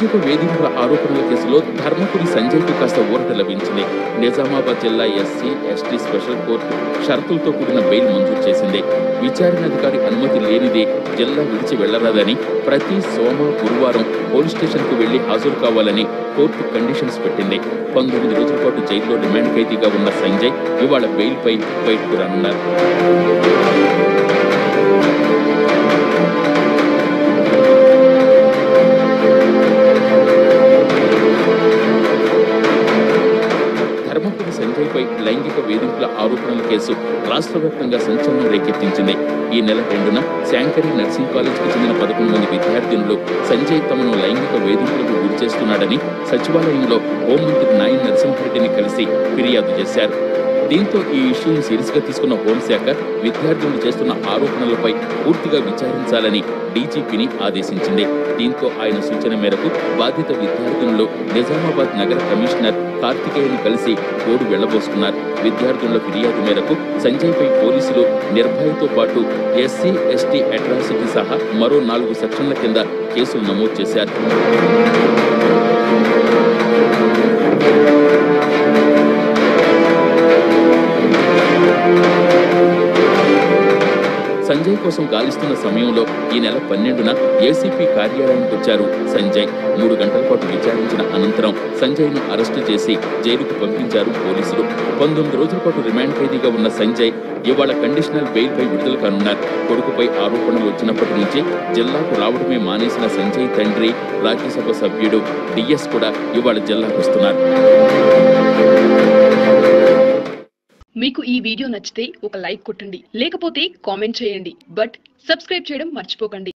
లైంగిక వేధింపుల ఆరోపణల కేసులో ధర్మపురి సంజయ్కు కాస్త ఊరట లభించింది నిజామాబాద్ జిల్లా ఎస్సీ ఎస్టీ స్పెషల్ కోర్టు షరతులతో కూడిన బెయిల్ మంజూరు చేసింది విచారణాధికారి అనుమతి లేనిదే జిల్లా విడిచి వెళ్లరాదని ప్రతి సోమ గురువారం పోలీస్ స్టేషన్ కు వెళ్లి హాజరు కావాలని కోర్టు కండిషన్స్ పెట్టింది పంతొమ్మిది రోజుల పాటు జైల్లో రిమాండ్ ఖైదీగా ఉన్న సంజయ్ ఇవాళ బెయిల్ పై బయటకు రానున్నారు ధర్మపురి సంజయ్ పై లైంగిక వేధింపుల ఆరోపణల కేసు రాష్ట్ర వ్యాప్తంగా సంచలనం రేకెత్తించింది ఈ నెల రెండున శాంకరి నర్సింగ్ కాలేజ్కి చెందిన పదకొండు మంది విద్యార్థినులు సంజయ్ తమను లైంగిక వేధింపులకు గురి చేస్తున్నాడని సచివాలయంలో హోంమంత్రి నాయన్ నరసింహారెడ్డిని కలిసి ఫిర్యాదు చేశారు దీంతో ఈ ఇష్యూను సీరియస్ గా తీసుకున్న హోంశాఖ విద్యార్థులు చేస్తున్న ఆరోపణలపై పూర్తిగా విచారించాలని డీజీపీని ఆదేశించింది దీంతో ఆయన సూచన మేరకు బాధిత విద్యార్థులు నిజామాబాద్ నగర కమిషనర్ కార్తికేయను కలిసి గోడు వెళ్లబోసుకున్నారు విద్యార్థుల ఫిర్యాదు మేరకు సంజయ్ పై పోలీసులు నిర్భయతో పాటు ఎస్సీ ఎస్టీ అట్రాసిటీ సహా మరో నాలుగు సెక్షన్ల కింద కేసులు నమోదు చేశారు సంజయ్ కోసం గాలిస్తున్న సమయంలో ఈ నెల పన్నెండున ఏసీపీ కార్యాలయానికి వచ్చారు సంజయ్ మూడు గంటల పాటు విచారించిన అనంతరం సంజయ్ ను అరెస్టు చేసి జైలుకు పంపించారు పోలీసులు పంతొమ్మిది రోజుల పాటు రిమాండ్ ఖైదీగా ఉన్న సంజయ్ ఇవాళ కండిషనల్ బెయిల్ పై విడుదల కానున్నారు కొడుకుపై ఆరోపణలు వచ్చినప్పటి నుంచి జిల్లాకు రావడమే మానేసిన సంజయ్ తండ్రి రాజ్యసభ సభ్యుడు డిఎస్ కూడా ఇవాళ జిల్లాకు వస్తున్నారు మీకు ఈ వీడియో నచ్చితే ఒక లైక్ కొట్టండి లేకపోతే కామెంట్ చేయండి బట్ సబ్స్క్రైబ్ చేయడం మర్చిపోకండి